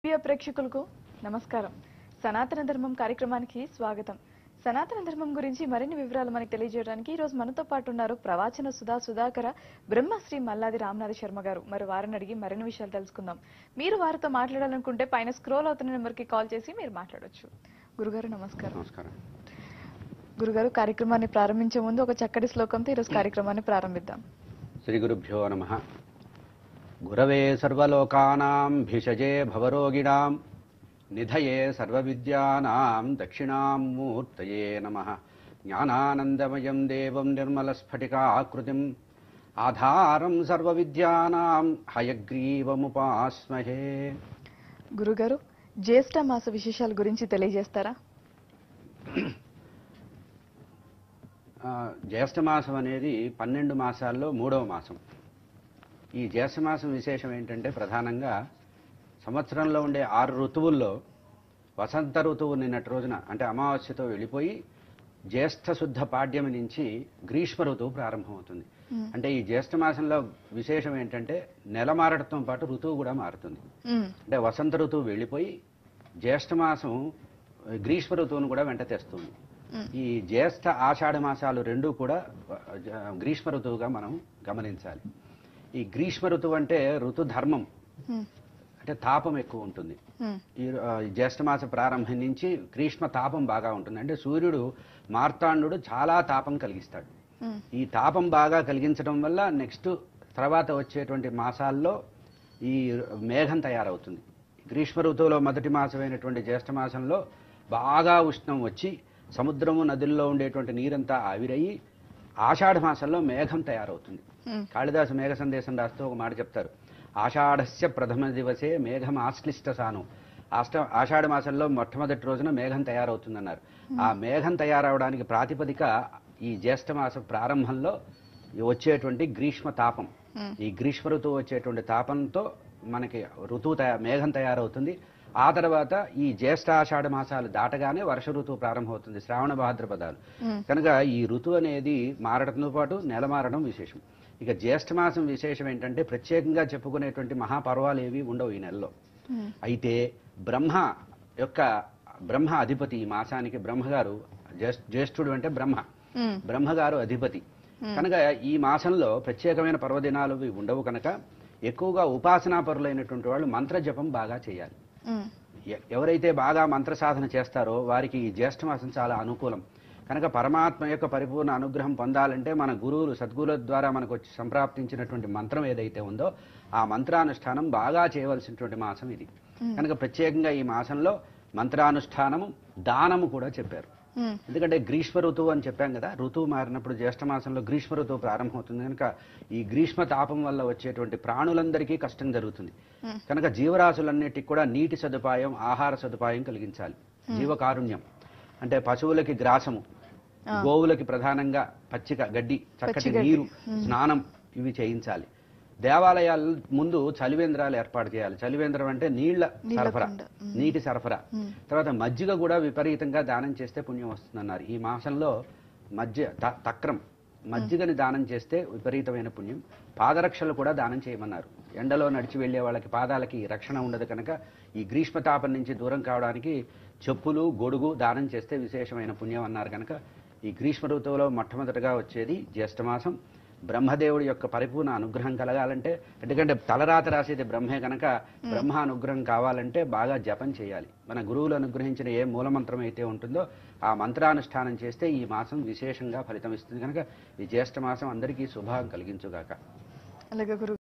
ప్రియ ప్రేక్షకులకు నమస్కారం సనాతన ధర్మం కార్యక్రమానికి స్వాగతం సనాతన ధర్మం గురించి మరిన్ని వివరాలు మనకు తెలియజేయడానికి ఈ రోజు మనతో పాటు ఉన్నారు ప్రవాచన సుధా సుధాకర బ్రహ్మశ్రీ మల్లాది రామనాథ శర్మ గారు మరి వారిని అడిగి మరిన్ని విషయాలు తెలుసుకుందాం మీరు వారితో మాట్లాడాలనుకుంటే పైన స్క్రోల్ అవుతున్న నెంబర్కి కాల్ చేసి మీరు మాట్లాడొచ్చు గురుగారు నమస్కారం నమస్కారం గురుగారు కార్యక్రమాన్ని ప్రారంభించే ముందు ఒక చక్కటి శ్లోకంతో ఈరోజు కార్యక్రమాన్ని ప్రారంభిద్దాం శ్రీ గురుభ్యో నమ గురవే సర్వలోకానాం భిషజే భవరోగిణాం నిధయే సర్వవిద్యానాం దక్షిణాం మూర్తయే నమ జ్ఞానానందమయం దేవం నిర్మలస్ఫటికాకృతిం ఆధారం సర్వవిద్యానాం హయగ్రీవముపాస్మహే గురుగారు జ్యేష్ఠ మాస విశేషాల గురించి తెలియజేస్తారా ఆ, జ్యేష్ఠ మాసం అనేది పన్నెండు మాసాల్లో మూడవ మాసం ఈ జ్యేష్ఠ మాసం విశేషం ఏంటంటే ప్రధానంగా సంవత్సరంలో ఉండే ఆరు ఋతువుల్లో వసంత ఋతువు నిన్నటి రోజున అంటే అమావాస్యతో వెళ్ళిపోయి జ్యేష్ఠ శుద్ధ పాడ్యమి నుంచి గ్రీష్మ ఋతువు ప్రారంభమవుతుంది అంటే ఈ జ్యేష్ఠ మాసంలో విశేషం ఏంటంటే నెల మారడంతో పాటు ఋతువు కూడా మారుతుంది మ్మ్. అంటే వసంత ఋతువు వెళ్ళిపోయి జ్యేష్ఠ మాసం గ్రీష్మ ఋతువును కూడా వెంట తెస్తుంది మ్మ్. ఈ జ్యేష్ఠ ఆషాఢ మాసాలు రెండూ కూడా జ- గ్రీష్మ ఋతువుగా మనం గమనించాలి ఈ గ్రీష్మ ఋతువు అంటే ఋతు ధర్మం మ్మ్. అంటే తాపం ఎక్కువ ఉంటుంది మ్మ్. ఈ ఆ, ఈ జ్యేష్ఠ మాస ప్రారంభం నుంచి గ్రీష్మ తాపం బాగా ఉంటుంది అంటే సూర్యుడు మార్తాండు చాలా తాపం కలిగిస్తాడు మ్మ్. ఈ తాపం బాగా కలిగించడం వల్ల నెక్స్ట్ తర్వాత వచ్చేటువంటి మాసాల్లో ఈ మేఘం తయారవుతుంది గ్రీష్మ ఋతువులో మొదటి మాసమైనటువంటి జ్యేష్ఠ మాసంలో బాగా ఉష్ణం వచ్చి సముద్రము నదుల్లో ఉండేటువంటి నీరంతా ఆవిరయ్యి ఆషాఢ మాసంలో మేఘం తయారవుతుంది మ్మ్. కాళిదాసు మేఘ సందేశం రాస్తూ ఒక మాట చెప్తారు ఆషాఢస్య ప్రథమ దివసే మేఘం ఆశ్లిష్ట సాను ఆష్ట ఆషాఢ మాసంలో మొట్టమొదటి రోజున మేఘం తయారవుతుందన్నారు ఆ మేఘం తయారవడానికి ప్రాతిపదిక ఈ జ్యేష్ఠ మాస ప్రారంభంలో ఈ వచ్చేటువంటి గ్రీష్మ తాపం మ్మ్. ఈ గ్రీష్మ ఋతువు వచ్చేటువంటి తాపంతో మనకి ఋతువు తయా మేఘం తయారవుతుంది ఆ తర్వాత ఈ జ్యేష్ఠ ఆషాఢ మాసాలు దాటగానే వర్ష ఋతువు ప్రారంభమవుతుంది శ్రావణ భాద్రపదాలు మ్మ్. కనుక ఈ ఋతువు అనేది మారడంతో పాటు నెల మారడం విశేషం ఇక జ్యేష్ఠ మాసం విశేషం ఏంటంటే ప్రత్యేకంగా చెప్పుకునేటువంటి మహాపర్వాలు ఏవి ఉండవు ఈ నెలలో మ్మ్. అయితే బ్రహ్మ యొక్క బ్రహ్మ అధిపతి ఈ మాసానికి బ్రహ్మగారు జ్యేష్- జ్యేష్ఠుడు అంటే బ్రహ్మ మ్మ్. బ్రహ్మగారు అధిపతి కనుక ఈ మాసంలో ప్రత్యేకమైన పర్వదినాలు ఇవి ఉండవు కనుక ఎక్కువగా ఉపాసనా పరులైనటువంటి వాళ్ళు మంత్ర జపం బాగా చేయాలి మ్మ్. ఎ- ఎవరైతే బాగా మంత్ర సాధన చేస్తారో వారికి ఈ జ్యేష్ఠ మాసం చాలా అనుకూలం కనుక పరమాత్మ యొక్క పరిపూర్ణ అనుగ్రహం పొందాలంటే మన గురువులు సద్గురుల ద్వారా మనకు వచ్చి సంప్రాప్తించినటువంటి మంత్రం ఏదైతే ఉందో ఆ మంత్రానుష్ఠానం బాగా చేయవలసినటువంటి మాసం ఇది కనుక ప్రత్యేకంగా ఈ మాసంలో మంత్రానుష్ఠానము దానము కూడా చెప్పారు మ్మ్. ఎందుకంటే గ్రీష్మ ఋతువు అని చెప్పాం కదా ఋతువు మారినప్పుడు జ్యేష్ఠ మాసంలో గ్రీష్మ ఋతువు ప్రారంభమవుతుంది కనుక ఈ గ్రీష్మ తాపం వల్ల వచ్చేటువంటి ప్రాణులందరికీ కష్టం జరుగుతుంది మ్మ్. కనుక జీవరాశులన్నిటికి కూడా నీటి సదుపాయం ఆహార సదుపాయం కలిగించాలి జీవకారుణ్యం అంటే పశువులకి గ్రాసము గోవులకి ప్రధానంగా పచ్చిక గడ్డి చక్కటి పచ్చి గడ్డి. నీరు స్నానం ఇవి చేయించాలి దేవాలయాల ముందు చలివేంద్రాలు ఏర్పాటు చేయాలి చలివేంద్రం అంటే నీళ్ల నీళ్ళ సరఫరా కుండ. నీటి సరఫరా మ్మ్. తర్వాత మజ్జిగ కూడా విపరీతంగా దానం చేస్తే పుణ్యం వస్తుందన్నారు ఈ మాసంలో మధ్య త- తక్రం మజ్జిగని దానం చేస్తే విపరీతమైన పుణ్యం పాదరక్షలు కూడా దానం చేయమన్నారు ఎండలో నడిచి వెళ్ళే వాళ్ళకి పాదాలకి రక్షణ ఉండదు కనుక ఈ గ్రీష్మ తాపం నుంచి దూరం కావడానికి చెప్పులు గొడుగు దానం చేస్తే విశేషమైన పుణ్యం అన్నారు కనుక ఈ గ్రీష్మ ఋతువులో మొట్టమొదటగా వచ్చేది జ్యేష్ఠమాసం బ్రహ్మదేవుడి యొక్క పరిపూర్ణ అనుగ్రహం కలగాలంటే ఎందుకంటే తలరాత రాసేది బ్రహ్మే కనుక బ్రహ్మ అనుగ్రహం కావాలంటే బాగా జపం చేయాలి మన గురువులు అనుగ్రహించిన ఏ మూలమంత్రం అయితే ఉంటుందో ఆ మంత్రానుష్ఠానం చేస్తే ఈ మాసం విశేషంగా ఫలితం ఇస్తుంది కనుక ఈ జ్యేష్ఠ మాసం అందరికీ శుభం కలిగించుగాక అలాగే గురు